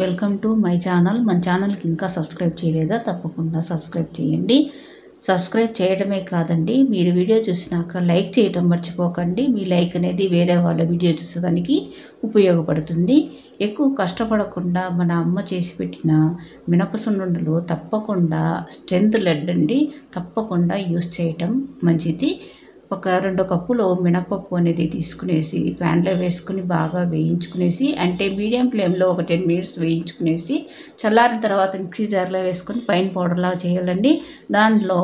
welcome to my channel మన ఛానల్కి ఇంకా సబ్స్క్రైబ్ చేయలేదా తప్పకుండా సబ్స్క్రైబ్ చేయండి సబ్స్క్రైబ్ చేయడమే కాదండి మీరు వీడియో చూసినాక లైక్ చేయడం మర్చిపోకండి మీ లైక్ అనేది వేరే వాళ్ళ వీడియో చూసేదానికి ఉపయోగపడుతుంది ఎక్కువ కష్టపడకుండా మన అమ్మ చేసి పెట్టిన మినపసున్నుండలు తప్పకుండా స్ట్రెంత్ లెడ్ అండి తప్పకుండా యూస్ చేయటం మంచిది ఒక రెండు కప్పులు మినపప్పు అనేది తీసుకునేసి ప్యాన్లో వేసుకుని బాగా వేయించుకునేసి అంటే మీడియం ఫ్లేమ్లో ఒక టెన్ మినిట్స్ వేయించుకునేసి చల్లారిన తర్వాత మిక్సీ జార్లో వేసుకొని పైన పౌడర్లాగా చేయాలండి దాంట్లో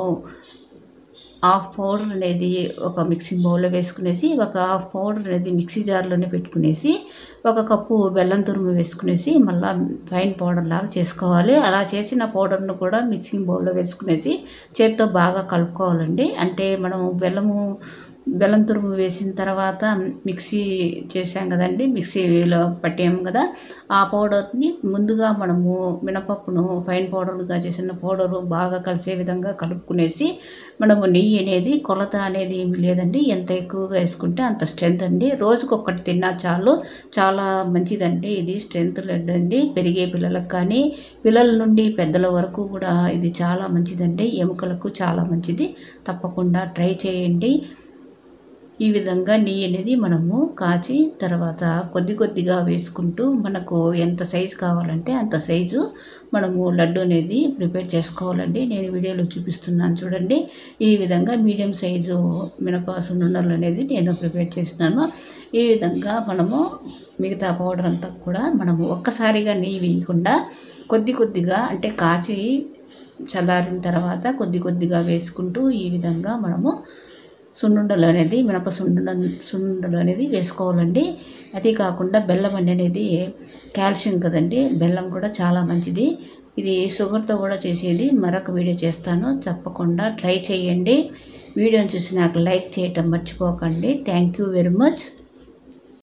హాఫ్ పౌడర్ అనేది ఒక మిక్సింగ్ బౌల్లో వేసుకునేసి ఒక హాఫ్ పౌడర్ అనేది మిక్సీ జార్లోనే పెట్టుకునేసి ఒక కప్పు బెల్లం తురుము వేసుకునేసి మళ్ళీ ఫైన్ పౌడర్ లాగా చేసుకోవాలి అలా చేసిన పౌడర్ను కూడా మిక్సింగ్ బౌల్లో వేసుకునేసి చేత్తో బాగా కలుపుకోవాలండి అంటే మనం బెల్లము బెల్లం తురుము వేసిన తర్వాత మిక్సీ చేసాం కదండి మిక్సీలో పట్టాం కదా ఆ పౌడర్ని ముందుగా మనము మినపప్పును ఫైన్ పౌడర్గా చేసిన పౌడరు బాగా కలిసే విధంగా కలుపుకునేసి మనము నెయ్యి అనేది కొలత అనేది ఏమి లేదండి ఎంత ఎక్కువగా వేసుకుంటే అంత స్ట్రెంత్ అండి రోజుకు ఒక్కటి తిన్నా చాలు చాలా మంచిదండి ఇది స్ట్రెంత్ లెడ్ అండి పెరిగే పిల్లలకు కానీ పిల్లల నుండి పెద్దల వరకు కూడా ఇది చాలా మంచిదండి ఎముకలకు చాలా మంచిది తప్పకుండా ట్రై చేయండి ఈ విధంగా నెయ్యి అనేది మనము కాచి తర్వాత కొద్ది కొద్దిగా వేసుకుంటూ మనకు ఎంత సైజు కావాలంటే అంత సైజు మనము లడ్డు అనేది ప్రిపేర్ చేసుకోవాలండి నేను వీడియోలో చూపిస్తున్నాను చూడండి ఈ విధంగా మీడియం సైజు మినప సున్నుండలు అనేది నేను ప్రిపేర్ చేసినాను ఈ విధంగా మనము మిగతా పౌడర్ అంతా కూడా మనము ఒక్కసారిగా నెయ్యి వేయకుండా కొద్ది కొద్దిగా అంటే కాచి చల్లారిన తర్వాత కొద్ది కొద్దిగా వేసుకుంటూ ఈ విధంగా మనము సున్నుండలు అనేది మినప సున్నుండ సున్నుండలు అనేది వేసుకోవాలండి అదే కాకుండా బెల్లం అనేది కాల్షియం కదండి బెల్లం కూడా చాలా మంచిది ఇది షుగర్తో కూడా చేసేది మరొక వీడియో చేస్తాను తప్పకుండా ట్రై చేయండి వీడియోని చూసి నాకు లైక్ చేయటం మర్చిపోకండి థ్యాంక్ యూ వెరీ మచ్